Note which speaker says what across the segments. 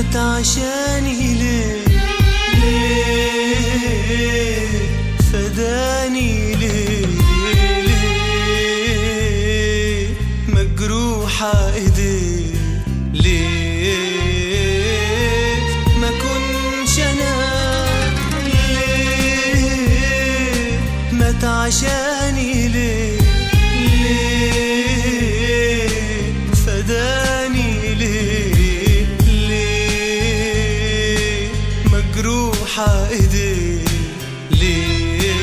Speaker 1: مات عشاني ليه ليه فداني ليه ليه مجروحة ايديه ليه ما كنش انا ليه مات عشاني ليه ليه فداني ليه ليه مجروحة ايديه ليه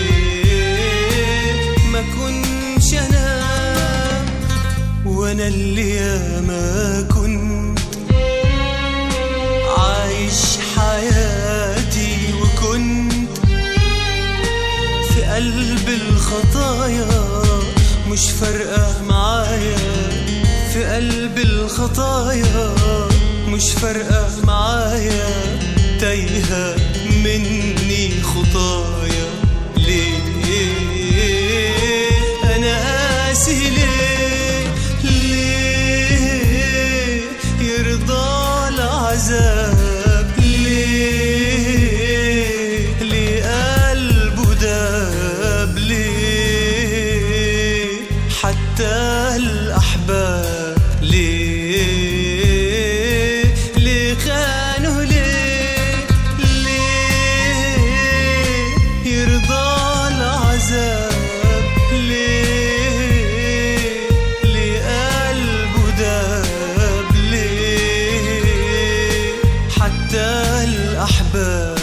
Speaker 1: ما كنش انا وانا اللي ياما كنت عايش حياتي وكنت في قلب الخطايا مش فارقة معايا في قلب الخطايا مش فارقة معايا تايهة مني خطايا ليه أنا قاسي ليه ليه يرضى العذاب ليه ليه قلبه داب ليه حتى الأحباب ليه ليه خانوا ليه ليه يرضى العذاب ليه ليه قلبه داب ليه حتى الأحباب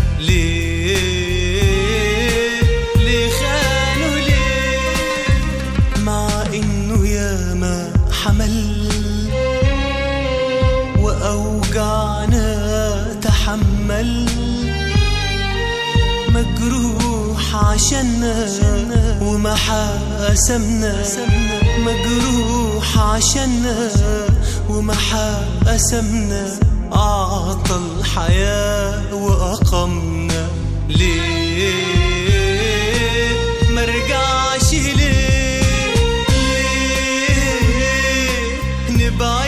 Speaker 1: ليه ليه خانوا ليه مع إنه ياما حمل وأوجعنا تحمل مجروح عشاننا وما حقسمنا مجروح عشاننا وما حقسمنا أعطى الحياة وأقمنا ليه مرجعش ليه ليه نبعد